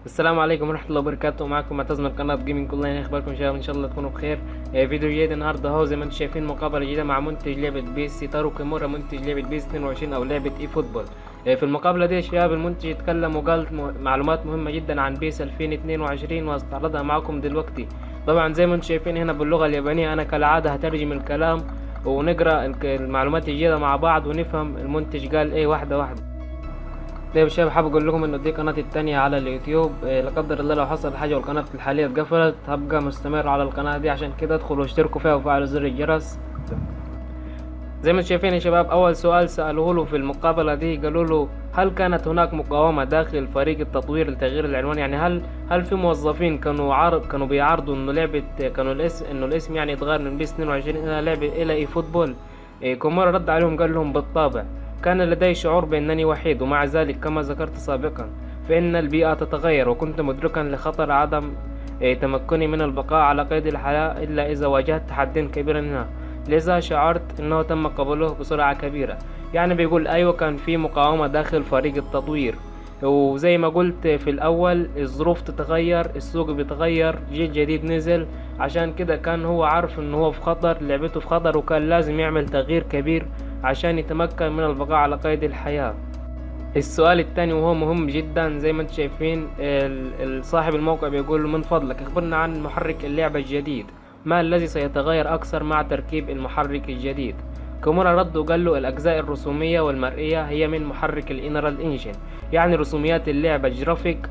السلام عليكم ورحمة الله وبركاته معكم معتز من قناة جيمنج اونلاين اخباركم ان شاء الله ان شاء الله تكونوا بخير آه، فيديو جديد النهارده اهو زي ما انتم شايفين مقابلة جديدة مع منتج لعبة بيس سيتارو كيمورا منتج لعبة بيس 22 او لعبة اي فوتبول آه، في المقابلة دي يا شباب المنتج اتكلم وقال م- معلومات مهمة جدا عن بيس 2022 واستعرضها معكم دلوقتي طبعا زي ما انتم شايفين هنا باللغة اليابانية انا كالعادة هترجم الكلام ونقرا الك- المعلومات الجديدة مع بعض ونفهم المنتج قال ايه واحدة واحدة طيب يا شباب حابب اقول لكم انه دي قناتي التانية على اليوتيوب إيه لا قدر الله لو حصل حاجة والقناة الحالية اتقفلت هبقى مستمر على القناة دي عشان كده ادخلوا واشتركوا فيها وفعلوا زر الجرس زي ما انتم شايفين يا شباب اول سؤال سألوه له في المقابلة دي قالوا له هل كانت هناك مقاومة داخل فريق التطوير لتغيير العنوان يعني هل هل في موظفين كانوا عارض كانوا بيعارضوا انه لعبة كانوا الاسم انه الاسم يعني يتغير من بيس 22 الى لعبة الى اي فوتبول إيه كومورا رد عليهم قال لهم بالطبع كان لدي شعور بأنني وحيد ومع ذلك كما ذكرت سابقا فإن البيئة تتغير وكنت مدركا لخطر عدم إيه، تمكني من البقاء على قيد الحياة إلا إذا واجهت تحديا كبيرا هنا لذا شعرت أنه تم قبوله بسرعة كبيرة يعني بيقول أيوة كان في مقاومة داخل فريق التطوير وزي ما قلت في الأول الظروف تتغير السوق بيتغير جيل جديد نزل عشان كده كان هو عارف انه هو في خطر لعبته في خطر وكان لازم يعمل تغيير كبير عشان يتمكن من البقاء على قيد الحياة السؤال الثاني وهو مهم جدا زي ما انتم شايفين ال- ال- صاحب الموقع بيقول له من فضلك اخبرنا عن محرك اللعبة الجديد ما الذي سيتغير أكثر مع تركيب المحرك الجديد كومورا رد وقال له الأجزاء الرسومية والمرئية هي من محرك الإنرال إنجن يعني رسوميات اللعبة الجرافيك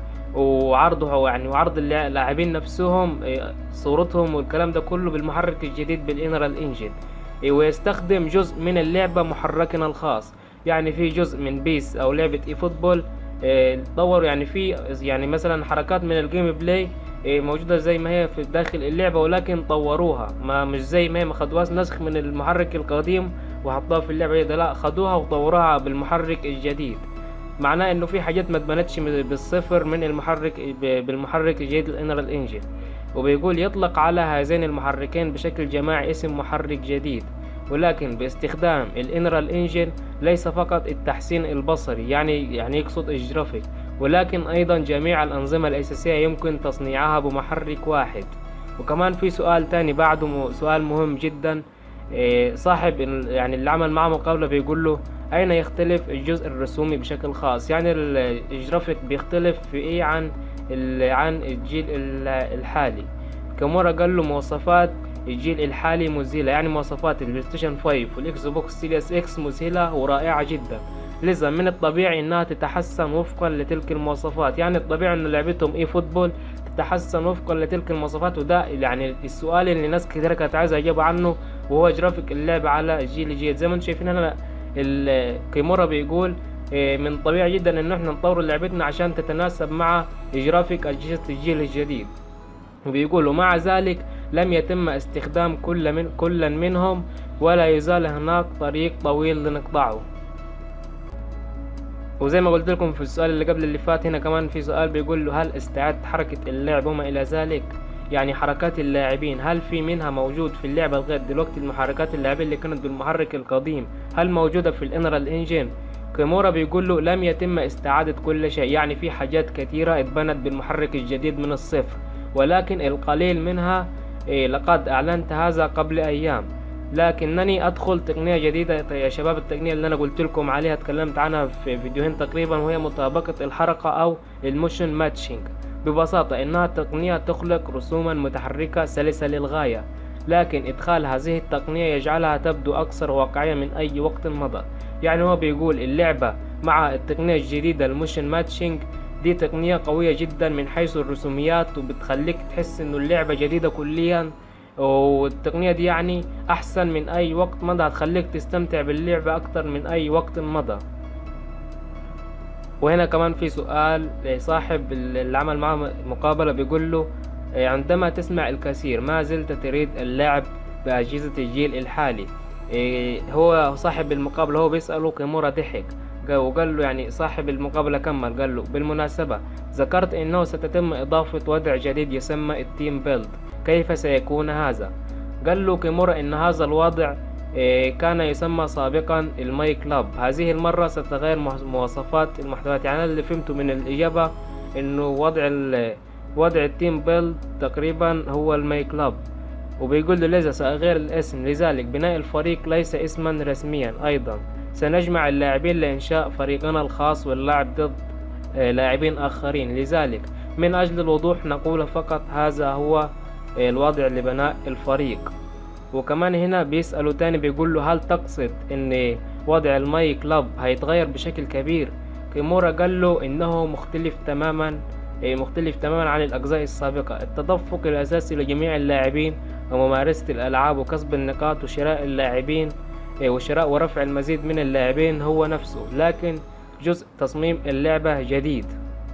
وعرضه يعني وعرض اللع- اللاعبين نفسهم إيه، صورتهم والكلام ده كله بالمحرك الجديد بالإنرال إنجن إيه، ويستخدم جزء من اللعبة محركنا الخاص يعني في جزء من بيس او لعبة اي فوتبول آه، طوروا يعني في يعني مثلا حركات من الجيم بلاي آه، موجودة زي ما هي في داخل اللعبة ولكن طوروها ما مش زي ما هي ما خدوهاش نسخ من المحرك القديم وحطوها في اللعبة ده لا خدوها وطوروها بالمحرك الجديد معناه انه في حاجات ما اتبنتش من- بالصفر من المحرك ب- بالمحرك الجديد الانرال انجن وبيقول يطلق على هذين المحركين بشكل جماعي اسم محرك جديد ولكن باستخدام الانرال انجن ليس فقط التحسين البصري يعني يعني يقصد الجرافيك ولكن ايضا جميع الانظمة الاساسية يمكن تصنيعها بمحرك واحد وكمان في سؤال تاني بعده م- سؤال مهم جدا إيه، صاحب ال- يعني اللي عمل معه مقابلة بيقول له أين يختلف الجزء الرسومي بشكل خاص يعني ال- الجرافيك بيختلف في إيه عن ال- عن الجيل ال- الحالي كامورا قال له مواصفات الجيل الحالي مذهلة يعني مواصفات البلايستيشن 5 والإكس بوكس سيريس إكس مذهلة ورائعة جدا لذا من الطبيعي إنها تتحسن وفقا لتلك المواصفات يعني الطبيعي إن لعبتهم إي فوتبول تتحسن وفقا لتلك المواصفات وده يعني السؤال اللي ناس كتير كانت عايزة إجابة عنه وهو جرافيك اللعبة على الجيل الجديد زي ما انتم شايفين هنا ال- كيمورا بيقول إيه، من طبيعي جدا ان احنا نطور لعبتنا عشان تتناسب مع جرافيك اجهزة الجيل الجديد وبيقول ومع ذلك لم يتم استخدام كل من كل منهم ولا يزال هناك طريق طويل لنقطعه وزي ما قلت لكم في السؤال اللي قبل اللي فات هنا كمان في سؤال بيقول له هل استعادت حركة اللعب وما إلى ذلك يعني حركات اللاعبين هل في منها موجود في اللعبة لغاية دلوقتي المحركات اللاعبين اللي كانت بالمحرك القديم هل موجودة في الانرال انجن كيمورا بيقول له لم يتم استعادة كل شيء يعني في حاجات كثيرة اتبنت بالمحرك الجديد من الصفر ولكن القليل منها إيه، لقد أعلنت هذا قبل أيام لكنني أدخل تقنية جديدة يا شباب التقنية اللي أنا قلت لكم عليها اتكلمت عنها في فيديوهين تقريبا وهي مطابقة الحركة أو الموشن ماتشنج ببساطة إنها تقنية تخلق رسوما متحركة سلسة للغاية لكن إدخال هذه التقنية يجعلها تبدو أكثر واقعية من أي وقت مضى يعني هو بيقول اللعبة مع التقنية الجديدة الموشن ماتشنج دي تقنية قوية جدا من حيث الرسوميات وبتخليك تحس انه اللعبة جديدة كليا والتقنية دي يعني احسن من اي وقت مضى هتخليك تستمتع باللعبة اكتر من اي وقت مضى وهنا كمان في سؤال صاحب اللي عمل معاه مقابلة بيقول له عندما تسمع الكثير ما زلت تريد اللعب بأجهزة الجيل الحالي إيه، هو صاحب المقابلة هو بيسأله كيمورا ضحك قال- وقال له يعني صاحب المقابلة كمل قال له بالمناسبة ذكرت انه ستتم اضافة وضع جديد يسمى التيم بيلد كيف سيكون هذا قال له كيمورا ان هذا الوضع إيه، كان يسمى سابقا الماي كلاب هذه المرة ستتغير مواصفات المحتويات يعني أنا اللي فهمته من الإجابة انه وضع ال وضع التيم بيلد تقريبا هو الماي كلاب وبيقول له لذا سأغير الاسم لذلك بناء الفريق ليس اسما رسميا أيضا سنجمع اللاعبين لإنشاء فريقنا الخاص واللعب ضد آه، لاعبين آخرين لذلك من أجل الوضوح نقول فقط هذا هو آه، الوضع لبناء الفريق وكمان هنا بيسألوا تاني بيقول له هل تقصد ان وضع الماي كلاب هيتغير بشكل كبير كيمورا قال له انه مختلف تماما آه، مختلف تماما عن الأجزاء السابقة التدفق الأساسي لجميع اللاعبين وممارسة الألعاب وكسب النقاط وشراء اللاعبين إيه، وشراء ورفع المزيد من اللاعبين هو نفسه لكن جزء تصميم اللعبة جديد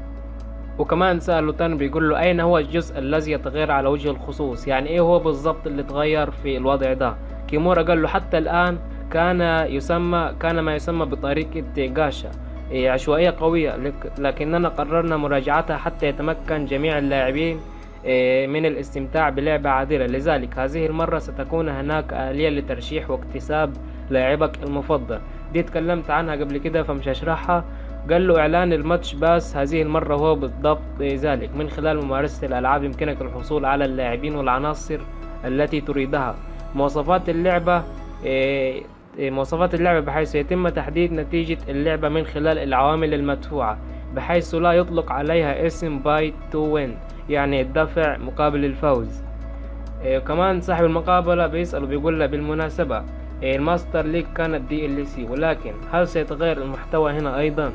وكمان سأله تاني بيقول له أين هو الجزء الذي يتغير على وجه الخصوص يعني إيه هو بالضبط اللي تغير في الوضع ده كيمورا قال له حتى الآن كان يسمى كان ما يسمى بطريقة جاشا إيه، عشوائية قوية لكننا قررنا مراجعتها حتى يتمكن جميع اللاعبين إيه، من الاستمتاع بلعبة عادلة لذلك هذه المرة ستكون هناك آلية لترشيح واكتساب لاعبك المفضل دي اتكلمت عنها قبل كده فمش هشرحها قال له اعلان الماتش باس هذه المرة هو بالضبط ذلك من خلال ممارسة الالعاب يمكنك الحصول على اللاعبين والعناصر التي تريدها مواصفات اللعبة إيه، مواصفات اللعبة بحيث يتم تحديد نتيجة اللعبة من خلال العوامل المدفوعة بحيث لا يطلق عليها اسم باي تو وين يعني الدفع مقابل الفوز إيه كمان صاحب المقابلة بيسأل وبيقول له بالمناسبة إيه الماستر ليج كانت دي ال سي ولكن هل سيتغير المحتوى هنا أيضا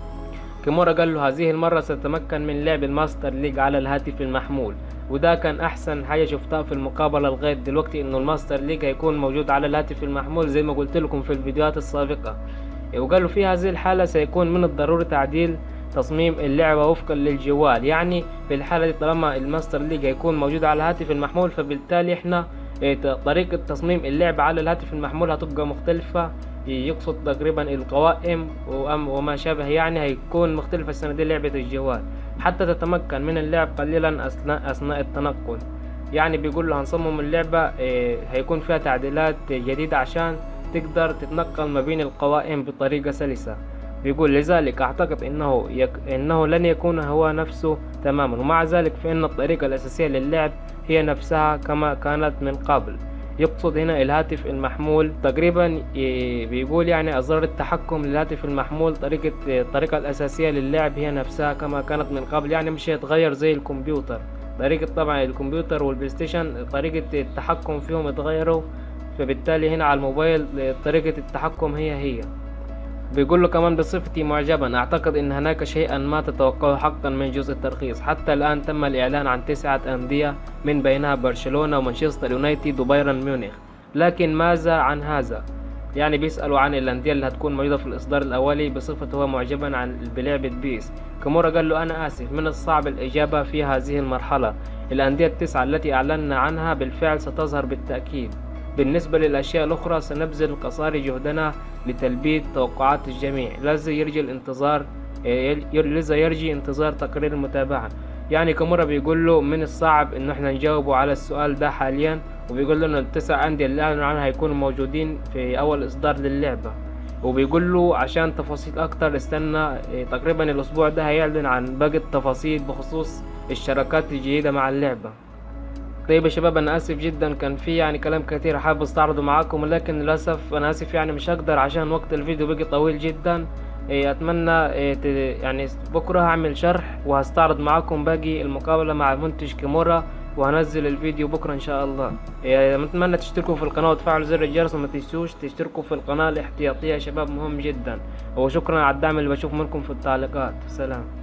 كيمورا قال له هذه المرة ستتمكن من لعب الماستر ليج على الهاتف المحمول وده كان أحسن حاجة شفتها في المقابلة لغاية دلوقتي إنه الماستر ليج هيكون موجود على الهاتف المحمول زي ما قلت لكم في الفيديوهات السابقة إيه وقالوا في هذه الحالة سيكون من الضروري تعديل تصميم اللعبة وفقا للجوال يعني في الحالة دي طالما الماستر ليج هيكون موجود على الهاتف المحمول فبالتالي احنا إيه، طريقة تصميم اللعبة على الهاتف المحمول هتبقى مختلفة يقصد تقريبا القوائم وما شابه يعني هيكون مختلفة السنة دي لعبة الجوال حتى تتمكن من اللعب قليلا أثناء أثناء التنقل يعني بيقول له هنصمم اللعبة إيه، هيكون فيها تعديلات جديدة عشان تقدر تتنقل ما بين القوائم بطريقة سلسة بيقول لذلك أعتقد إنه يك... إنه لن يكون هو نفسه تماما ومع ذلك فإن الطريقة الأساسية للعب هي نفسها كما كانت من قبل يقصد هنا الهاتف المحمول تقريبا بيقول يعني أزرار التحكم للهاتف المحمول طريقة الطريقة الأساسية للعب هي نفسها كما كانت من قبل يعني مش هيتغير زي الكمبيوتر طريقة طبعا الكمبيوتر والبلايستيشن طريقة التحكم فيهم اتغيروا فبالتالي هنا على الموبايل طريقة التحكم هي هي بيقول له كمان بصفتي معجبا أعتقد أن هناك شيئا ما تتوقعه حقا من جزء الترخيص حتى الآن تم الإعلان عن تسعة أندية من بينها برشلونة ومانشستر يونايتد وبايرن ميونخ لكن ماذا عن هذا يعني بيسألوا عن الأندية اللي هتكون موجودة في الإصدار الأولي بصفته هو معجبا عن بلعبة بيس كامورا قال له أنا آسف من الصعب الإجابة في هذه المرحلة الأندية التسعة التي أعلنا عنها بالفعل ستظهر بالتأكيد بالنسبة للأشياء الأخرى سنبذل قصارى جهدنا لتلبية توقعات الجميع لذا يرجي الانتظار لذا يرجي انتظار تقرير المتابعة يعني كمرة بيقول له من الصعب انه احنا نجاوبه على السؤال ده حاليا وبيقول له ان التسع اندية اللي اعلنوا عنها هيكونوا موجودين في اول اصدار للعبة وبيقول له عشان تفاصيل اكتر استنى إيه، تقريبا الاسبوع ده هيعلن عن باقي التفاصيل بخصوص الشراكات الجديدة مع اللعبة طيب يا شباب انا اسف جدا كان في يعني كلام كثير حابب استعرضه معاكم لكن للاسف انا اسف يعني مش هقدر عشان وقت الفيديو بقي طويل جدا إيه، اتمنى إيه، يعني بكره هعمل شرح وهستعرض معاكم باقي المقابله مع المنتج كيمورا وهنزل الفيديو بكره ان شاء الله إيه، اتمنى تشتركوا في القناه وتفعلوا زر الجرس وما تنسوش تشتركوا في القناه الاحتياطيه يا شباب مهم جدا وشكرا على الدعم اللي بشوف منكم في التعليقات سلام